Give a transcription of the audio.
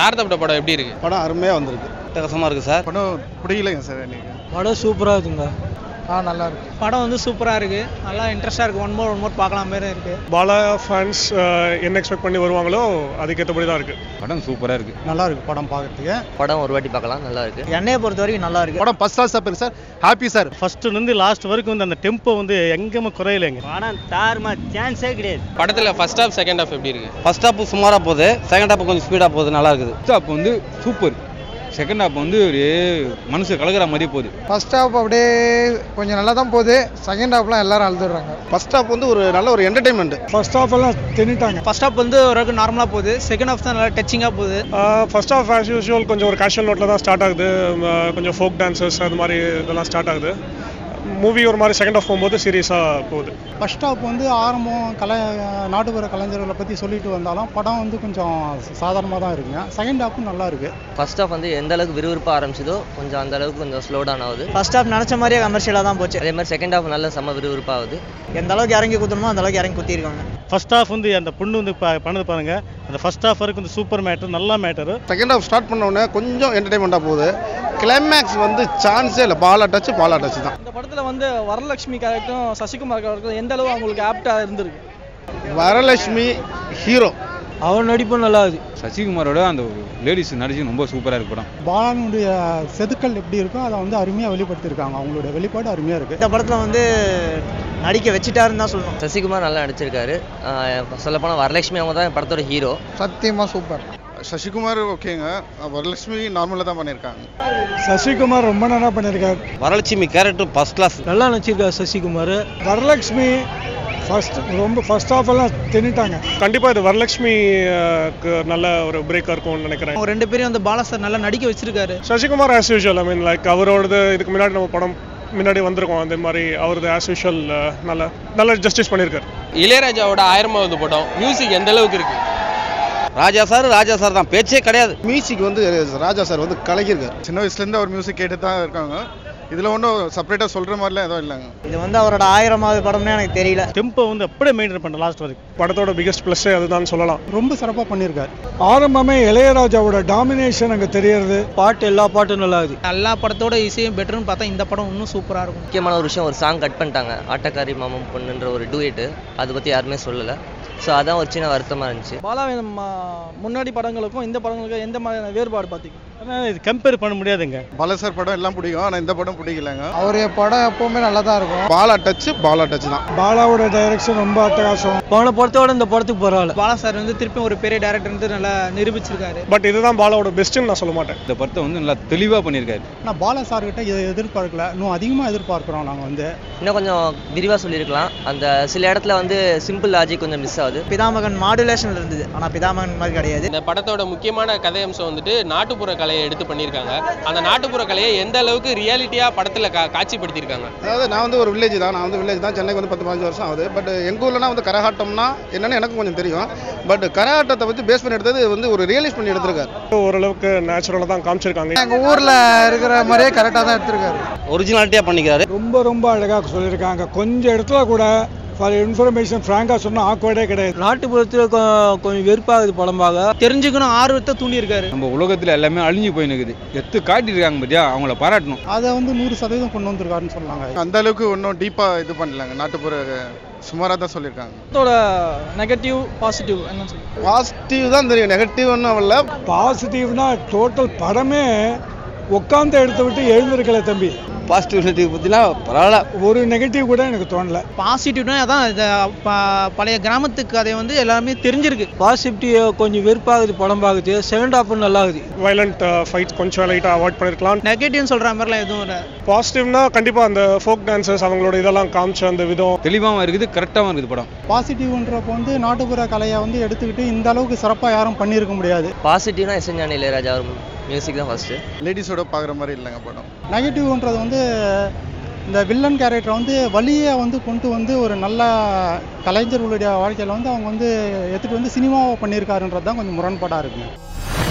தாரதப்பட்ட படம் எப்படி இருக்கு படம் அருமையாக வந்திருக்கு அட்டகாசமாக இருக்குது சார் படம் பிடிக்கலைங்க சார் எனக்கு படம் சூப்பராக இருக்குங்க ஆ நல்லா இருக்கு படம் வந்து சூப்பராக இருக்குது நல்லா இன்ட்ரெஸ்ட்டாக இருக்குது ஒன் மோர் ஒன் மோர் பார்க்கலாம் மாரி இருக்குது பாலா ஃபேன்ஸ் என்ன எக்ஸ்பெக்ட் பண்ணி வருவாங்களோ அதுக்கேற்றபடி தான் இருக்குது படம் சூப்பராக இருக்குது நல்லா இருக்கு படம் பார்க்கறதுக்கு படம் ஒரு வாட்டி பார்க்கலாம் நல்லா இருக்கு என்னையை பொறுத்த வரைக்கும் நல்லா இருக்குது படம் first class sir sir happy sir ஃபர்ஸ்ட்லேருந்து லாஸ்ட் வரைக்கும் வந்து அந்த டெம்போ வந்து எங்கேயுமே குறையலைங்க படம் தாருமா சான்ஸே கிடையாது படத்துல ஃபர்ஸ்ட் ஹாஃப் செகண்ட் ஹாஃப் எப்படி இருக்கு ஃபர்ஸ்ட் ஹாப் சுமாராக போகுது செகண்ட் ஹாப் கொஞ்சம் ஸ்பீடாக போகுது நல்லா இருக்குது ஃபர்ஸ்ட் ஹாப் வந்து சூப்பர் செகண்ட் ஹாப் வந்து ஒரு மனசு கலக்கிற மாதிரியே போகுது ஃபர்ஸ்ட் ஹாஃப் அப்படியே கொஞ்சம் நல்லா தான் போகுது செகண்ட் ஹாஃப்லாம் எல்லாரும் அழுதுடுறாங்க ஃபர்ஸ்ட் ஹாப் வந்து ஒரு நல்ல ஒரு என்டர்டைன்மெண்ட் ஃபர்ஸ்ட் ஹாஃப் எல்லாம் தின்னுட்டாங்க ஃபர்ஸ்ட் ஹாப் வந்து ஓரளவுக்கு நார்மலாக போகுது செகண்ட் ஹாஃப் தான் நல்லா டச்சிங்காக போகுது ஃபர்ஸ்ட் ஆஃப் ஆஸ் யூஷுவல் கொஞ்சம் ஒரு கேஷுவல் நோட்டில் தான் ஸ்டார்ட் ஆகுது ம, கொஞ்சம் ஃபோக் டான்சர்ஸ் அது மாதிரி இதெல்லாம் ஸ்டார்ட் ஆகுது மூவி ஒரு மாதிரி செகண்ட் ஆஃப் போகும்போது சீரியஸாக போகுது ஃபர்ஸ்ட் ஹாஃப் வந்து ஆரம்பம் கலை நாட்டுப்புற கலைஞர்களை பற்றி சொல்லிட்டு வந்தாலும் படம் வந்து கொஞ்சம் சாதாரணமாக தான் இருக்குங்க செகண்ட் ஹாஃபும் நல்லா இருக்கு ஃபர்ஸ்ட் ஆஃப் வந்து எந்த அளவுக்கு விறுவிறுப்பாக ஆரம்பிச்சதோ கொஞ்சம் அந்த அளவுக்கு கொஞ்சம் ஸ்லோ டவுன் ஆகுது ஃபர்ஸ்ட் ஹாஃப் நினச்ச மாதிரியே கமர்ஷியலாக தான் போச்சு அதே மாதிரி செகண்ட் ஹாஃப் நல்ல செம்ம விறுவிறுப்பாகுது எந்த அளவுக்கு இறங்கி குத்தணுமோ அந்த அளவுக்கு இறங்கி குத்திருக்காங்க ஃபர்ஸ்ட் ஹாஃப் வந்து அந்த பொண்ணு வந்து ப- பண்ணது பாருங்க அந்த ஃபர்ஸ்ட் ஹாஃப் வரைக்கும் வந்து சூப்பர் மேட்டர் நல்ல மேட்டர் செகண்ட் ஹாஃப் ஸ்டார்ட் பண்ண உடனே கொஞ்சம் என்டர்டைன்மெண்ட்டாக போகுது கிளைமேக்ஸ் வந்து சான்ஸே இல்லை பாலா டச் பாலா டச் தான் இந்த படத்தில் வந்து வரலட்சுமி கேரக்டரும் சசிகுமார் கேரக்டரும் எந்த அளவு அவங்களுக்கு ஆப்டாக இருந்திருக்கு வரலட்சுமி ஹீரோ அவன் நடிப்பும் நல்லா இருக்குது சசிகுமாரோட அந்த லேடிஸ் நடிச்சு ரொம்ப சூப்பராக இருக்கு படம் பாலனுடைய செதுக்கல் எப்படி இருக்கோ அதை வந்து அருமையாக வெளிப்படுத்தியிருக்காங்க அவங்களுடைய வெளிப்பாடு அருமையாக இருக்கு இந்த படத்தில் வந்து நடிக்க வச்சுட்டாருன்னு தான் சொல்லணும் சசிகுமார் நல்லா நடிச்சிருக்காரு சொல்லப்போனால் வரலட்சுமி அவங்க தான் படத்தோட ஹீரோ சத்தியமாக சூப்பர் சசிகுமார் ஓகேங்க வரலட்சுமி நார்மலாக தான் பண்ணியிருக்காங்க சசிகுமார் ரொம்ப நல்லா பண்ணியிருக்காரு வரலட்சுமி கேரக்டர் ஃபர்ஸ்ட் கிளாஸ் நல்லா நடிச்சிருக்காரு சசிகுமார் வரலட்சுமி ஃபர்ஸ்ட் ரொம்ப ஃபர்ஸ்ட் ஹாஃப் எல்லாம் தின்னுட்டாங்க கண்டிப்பாக இது வரலட்சுமிக்கு நல்ல ஒரு பிரேக்காக இருக்கும்னு நினைக்கிறேன் அவங்க ரெண்டு பேரும் வந்து பாலா சார் நல்லா நடிக்க வச்சிருக்காரு Sasikumar as usual I mean like அவரோடது இதுக்கு முன்னாடி நம்ம படம் முன்னாடி வந்திருக்கோம் அந்த மாதிரி அவரது ஆஸ் யூஷுவல் நல்ல நல்ல ஜஸ்டிஸ் பண்ணியிருக்காரு இளையராஜாவோட ஆயிரமாவது படம் மியூசிக் எந்த அளவுக்கு இருக்கு ராஜா சார் ராஜா சார் தான் பேச்சே கிடையாது மியூசிக் வந்து ராஜா சார் வந்து கலக்கியிருக்காரு சின்ன வயசுலேருந்து அவர் மியூசிக் கேட்டு தான் இருக்காங்க இதில் ஒன்றும் செப்பரேட்டாக சொல்கிற மாதிரிலாம் எதுவும் இல்லைங்க இது வந்து அவரோட ஆயிரமாவது படம்னு எனக்கு தெரியல டெம்போ வந்து அப்படியே மெயின்டைன் பண்ண லாஸ்ட் வரைக்கும் படத்தோட பிகெஸ்ட் ப்ளஸ்ஸே அதுதான் சொல்லலாம் ரொம்ப சிறப்பாக பண்ணியிருக்காரு ஆரம்பமே இளையராஜாவோட டாமினேஷன் அங்கே தெரியறது பாட்டு எல்லா பாட்டும் நல்லா இருக்குது எல்லா படத்தோட இசையும் பெட்டர்னு பார்த்தா இந்த படம் இன்னும் சூப்பராக இருக்கும் முக்கியமான ஒரு விஷயம் ஒரு சாங் கட் பண்ணிட்டாங்க ஆட்டக்காரி மாமன் பொண்ணுன்ற ஒரு டூயட்டு அதை பற்றி யாருமே சொல்லலை ஸோ அதான் ஒரு சின்ன வருத்தமாக இருந்துச்சு பாலா முன்னாடி படங்களுக்கும் இந்த படங்களுக்கும் எந்த மாதிரியான வேறுபாடு பார்த்தீங்க ஆனால் இது கம்பேர் பண்ண முடியாதுங்க பாலா சார் படம் எல்லாம் பிடிக்கும் ஆனால் இந்த படம் பிடிக்கலங்க அவருடைய படம் எப்பவுமே நல்லா தான் இருக்கும் பாலா டச் பாலா டச் தான் பாலாவோட டைரக்ஷன் ரொம்ப அட்டகாசம் போன படத்தோட இந்த படத்துக்கு பரவாயில்ல பாலா சார் வந்து திருப்பி ஒரு பெரிய டேரக்டர் வந்து நல்லா நிரூபிச்சிருக்காரு பட் இதுதான் பாலாவோட பெஸ்ட்டுன்னு நான் சொல்ல மாட்டேன் இந்த படத்தை வந்து நல்லா தெளிவாக பண்ணியிருக்காரு ஆனால் பாலா சார்கிட்ட இதை எதிர்பார்க்கல இன்னும் அதிகமாக எதிர்பார்க்குறோம் நாங்கள் வந்து இன்னும் கொஞ்சம் விரிவாக சொல்லியிருக்கலாம் அந்த சில இடத்துல வந்து சிம்பிள் லாஜிக் கொஞ்சம் மிஸ் ஆகுது பிதாமகன் மாடுலேஷன் இருந்தது ஆனா பிதாமகன் மாதிரி கிடையாது இந்த படத்தோட முக்கியமான கதை அம்சம் வந்துட்டு நாட்டுப்புற கலையை எடுத்து பண்ணியிருக்காங்க அந்த நாட்டுப்புற கலையை எந்த அளவுக்கு ரியாலிட்டியா படத்துல கா காட்சிப்படுத்தியிருக்காங்க அதாவது நான் வந்து ஒரு வில்லேஜ் தான் நான் வந்து வில்லேஜ் தான் சென்னைக்கு வந்து பத்து பதினஞ்சு வருஷம் ஆகுது பட் எங்கள் ஊர்லனா வந்து கரகாட்டம்னா என்னன்னு எனக்கும் கொஞ்சம் தெரியும் பட் கரகாட்டத்தை வந்து பேஸ் பண்ணி எடுத்தது வந்து ஒரு ரியலைஸ் பண்ணி எடுத்திருக்காரு ஓரளவுக்கு நேச்சுரலாக தான் காமிச்சிருக்காங்க எங்கள் ஊரில் இருக்கிற மாதிரியே கரெக்டாக தான் எடுத்திருக்காரு ஒரிஜினாலிட்டியாக பண்ணிக்கிறாரு ரொம்ப ரொம்ப அழகாக சொல்லியிருக்காங்க கொஞ்சம் இடத்துல கூட ஃபார் இன்ஃபர்மேஷன் ஃப்ராங்காக சொன்னால் ஆக்வர்டே கிடையாது நாட்டுப்புறத்துல கொஞ்சம் வெறுப்பாகுது படமாக தெரிஞ்சுக்கணும் ஆர்வத்தை தூண்டியிருக்காரு நம்ம உலகத்தில் எல்லாமே அழிஞ்சு போய் நிற்குது எத்து காட்டியிருக்காங்க பார்த்தியா அவங்கள பாராட்டணும் அதை வந்து நூறு சதவீதம் கொண்டு வந்திருக்காருன்னு சொன்னாங்க அந்த அளவுக்கு ஒன்றும் டீப்பாக இது பண்ணலங்க நாட்டுப்புற சுமாராக தான் சொல்லியிருக்காங்க படத்தோட நெகட்டிவ் பாசிட்டிவ் என்ன சொல்லுங்க பாசிட்டிவ் தான் தெரியும் நெகட்டிவ் ஒன்றும் இல்லை பாசிட்டிவ்னா டோட்டல் படமே உட்காந்து எடுத்து விட்டு எழுந்திருக்கல தம்பி பாசிட்டிவ் நெகட்டிவ் பற்றினா பரவாயில்ல ஒரு நெகட்டிவ் கூட எனக்கு தோணல பாசிட்டிவ்னா அதான் இந்த ப- பழைய கிராமத்து கதை வந்து எல்லாமே தெரிஞ்சிருக்கு பாசிட்டிவ் கொஞ்சம் வெறுப்பாகுது படம் பார்க்குது செகண்ட் ஹாஃப் நல்லா இருக்குது வயலண்ட் ஃபைட் கொஞ்சம் லைட்டாக அவாய்ட் பண்ணியிருக்கலாம் நெகட்டிவ்னு சொல்ற மாதிரிலாம் எதுவும் இல்லை பாசிட்டிவ்னா கண்டிப்பாக அந்த ஃபோக் டான்சர்ஸ் அவங்களோட இதெல்லாம் காமிச்ச அந்த விதம் தெளிவாகவும் இருக்குது கரெக்டாகவும் இருக்குது படம் பாசிட்டிவ்ன்றப்போ வந்து நாட்டுப்புற கலையை வந்து எடுத்துக்கிட்டு இந்த அளவுக்கு சிறப்பாக யாரும் பண்ணியிருக்க முடியாது பாசிட்டிவ்னா இசைஞானி இளையராஜா மியூசிக் தான் ஃபர்ஸ்ட் லேடிஸோட பார்க்குற மாதிரி இல்லைங்க படம் நெகட்டிவ்ன்றது வந்து இந்த வில்லன் கேரக்டரை வந்து வழியை வந்து கொண்டு வந்து ஒரு நல்ல கலைஞர்களுடைய வாழ்க்கையில் வந்து அவங்க வந்து எடுத்துகிட்டு வந்து சினிமாவை பண்ணியிருக்காருன்றது தான் கொஞ்சம் முரண்பாடாக இருக்குங்க